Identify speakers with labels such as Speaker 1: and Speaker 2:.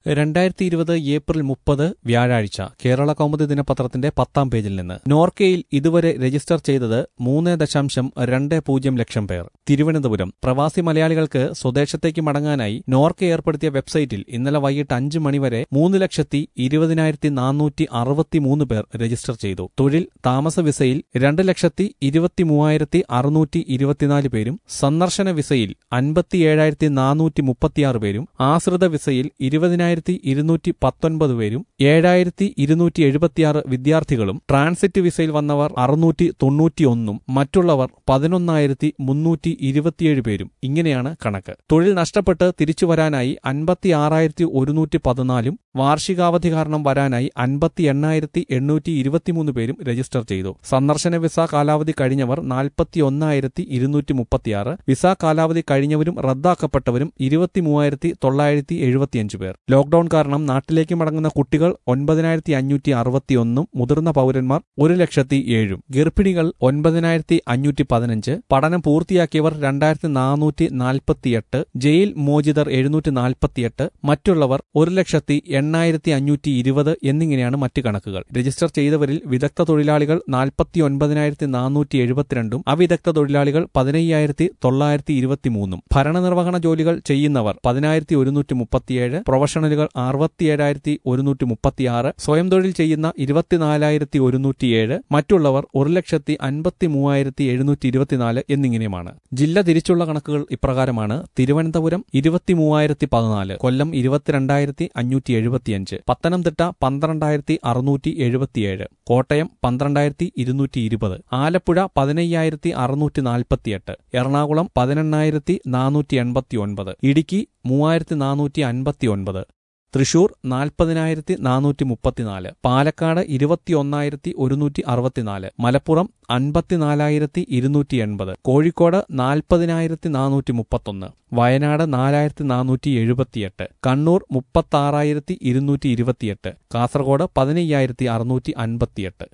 Speaker 1: രണ്ടായിരത്തി ഇരുപത് ഏപ്രിൽ മുപ്പത് വ്യാഴാഴ്ച കേരള കൗമുദി ദിനപത്രത്തിന്റെ പത്താം പേജിൽ നിന്ന് നോർക്കയിൽ ഇതുവരെ രജിസ്റ്റർ ചെയ്തത് മൂന്ന് ദശാംശം രണ്ട് പൂജ്യം ലക്ഷം പേർ തിരുവനന്തപുരം പ്രവാസി മലയാളികൾക്ക് സ്വദേശത്തേക്ക് മടങ്ങാനായി നോർക്ക ഏർപ്പെടുത്തിയ വെബ്സൈറ്റിൽ ഇന്നലെ വൈകിട്ട് അഞ്ച് മണിവരെ മൂന്ന് ലക്ഷത്തി ഇരുപതിനായിരത്തി നാനൂറ്റി അറുപത്തിമൂന്ന് പേർ രജിസ്റ്റർ ചെയ്തു തൊഴിൽ താമസ വിസയിൽ രണ്ട് ലക്ഷത്തി ഇരുപത്തി മൂവായിരത്തി അറുന്നൂറ്റി ഇരുപത്തിനാല് പേരും സന്ദർശന വിസയിൽ അൻപത്തിയേഴായിരത്തി നാനൂറ്റി മുപ്പത്തിയാറ് പേരും ആശ്രിത വിസയിൽ ഇരുപതിനായിരത്തി ഇരുന്നൂറ്റി പത്തൊൻപത് പേരും ഏഴായിരത്തി ഇരുന്നൂറ്റി എഴുപത്തിയാറ് വിദ്യാർത്ഥികളും ട്രാൻസിറ്റ് വിസയിൽ വന്നവർ അറുന്നൂറ്റി തൊണ്ണൂറ്റിയൊന്നും മറ്റുള്ളവർ പതിനൊന്നായിരത്തി മുന്നൂറ്റി ഇരുപത്തിയേഴ് പേരും ഇങ്ങനെയാണ് കണക്ക് തൊഴിൽ നഷ്ടപ്പെട്ട് തിരിച്ചു വരാനായി അൻപത്തി ആറായിരത്തി ഒരുന്നൂറ്റി പതിനാലും വാർഷികാവധി കാരണം വരാനായി അൻപത്തി എണ്ണായിരത്തി എണ്ണൂറ്റി ഇരുപത്തിമൂന്ന് പേരും രജിസ്റ്റർ ചെയ്തു സന്ദർശന വിസ കാലാവധി കഴിഞ്ഞവർ നാൽപ്പത്തി ഒന്നായിരത്തി ഇരുന്നൂറ്റി മുപ്പത്തിയാറ് വിസ കാലാവധി കഴിഞ്ഞവരും റദ്ദാക്കപ്പെട്ടവരും ഇരുപത്തി മൂവായിരത്തി തൊള്ളായിരത്തി എഴുപത്തിയഞ്ച് പേർ ലോക്ഡൌൺ കാരണം നാട്ടിലേക്ക് മടങ്ങുന്ന കുട്ടികൾ ഒൻപതിനായിരത്തി അഞ്ഞൂറ്റി അറുപത്തിയൊന്നും മുതിർന്ന പൗരന്മാർ ഒരു ലക്ഷത്തി ഏഴും ഗർഭിണികൾ ഒൻപതിനായിരത്തി അഞ്ഞൂറ്റി പതിനഞ്ച് പഠനം പൂർത്തിയാക്കിയവർ രണ്ടായിരത്തി നാനൂറ്റി നാൽപ്പത്തിയെട്ട് ജയിൽ മോചിതർ എഴുന്നൂറ്റി നാൽപ്പത്തിയെട്ട് മറ്റുള്ളവർ ഒരു ലക്ഷത്തി എണ്ണായിരത്തി അഞ്ഞൂറ്റി ഇരുപത് എന്നിങ്ങനെയാണ് മറ്റ് കണക്കുകൾ രജിസ്റ്റർ ചെയ്തവരിൽ വിദഗ്ധ തൊഴിലാളികൾ നാൽപ്പത്തി ഒൻപതിനായിരത്തി നാനൂറ്റി എഴുപത്തിരണ്ടും അവിദഗ്ധ തൊഴിലാളികൾ പതിനയ്യായിരത്തി തൊള്ളായിരത്തി ഇരുപത്തിമൂന്നും ഭരണനിർവഹണ ജോലികൾ ചെയ്യുന്നവർ പതിനായിരത്തി ഒരുന്നൂറ്റി മുപ്പത്തിയേഴ് പ്രൊഫഷണലുകൾ അറുപത്തിയേഴായിരത്തി ഒരുന്നൂറ്റി മുപ്പത്തിയാറ് സ്വയം തൊഴിൽ ചെയ്യുന്ന ഇരുപത്തിനാലായിരത്തി ഒരുന്നൂറ്റിയേഴ് മറ്റുള്ളവർ ഒരു ലക്ഷത്തി അൻപത്തി മൂവായിരത്തി എഴുന്നൂറ്റി ഇരുപത്തിനാല് എന്നിങ്ങനെയുമാണ് ജില്ല തിരിച്ചുള്ള കണക്കുകൾ ഇപ്രകാരമാണ് തിരുവനന്തപുരം ഇരുപത്തി മൂവായിരത്തി പതിനാല് കൊല്ലം ഇരുപത്തിരണ്ടായിരത്തി അഞ്ഞൂറ്റി എഴുപത്തിയഞ്ച് പത്തനംതിട്ട പന്ത്രണ്ടായിരത്തി അറുന്നൂറ്റി എഴുപത്തിയേഴ് കോട്ടയം പന്ത്രണ്ടായിരത്തി ഇരുന്നൂറ്റി ഇരുപത് ആലപ്പുഴ പതിനയ്യായിരത്തി അറുന്നൂറ്റി നാൽപ്പത്തിയെട്ട് എറണാകുളം പതിനെണ്ണായിരത്തി നാനൂറ്റി എൺപത്തി ഒൻപത് ഇടുക്കി മൂവായിരത്തി നാനൂറ്റി അൻപത്തി ഒൻപത് തൃശൂർ നാൽപ്പതിനായിരത്തി നാനൂറ്റി മുപ്പത്തിനാല് പാലക്കാട് ഇരുപത്തിയൊന്നായിരത്തി ഒരുന്നൂറ്റി അറുപത്തിനാല് മലപ്പുറം അൻപത്തിനാലായിരത്തി ഇരുന്നൂറ്റി എൺപത് കോഴിക്കോട് നാൽപ്പതിനായിരത്തി നാനൂറ്റി മുപ്പത്തൊന്ന് വയനാട് നാലായിരത്തി നാനൂറ്റി എഴുപത്തിയെട്ട് കണ്ണൂർ മുപ്പത്താറായിരത്തി ഇരുന്നൂറ്റി ഇരുപത്തിയെട്ട് കാസർഗോഡ് പതിനയ്യായിരത്തി അറുന്നൂറ്റി അൻപത്തിയെട്ട്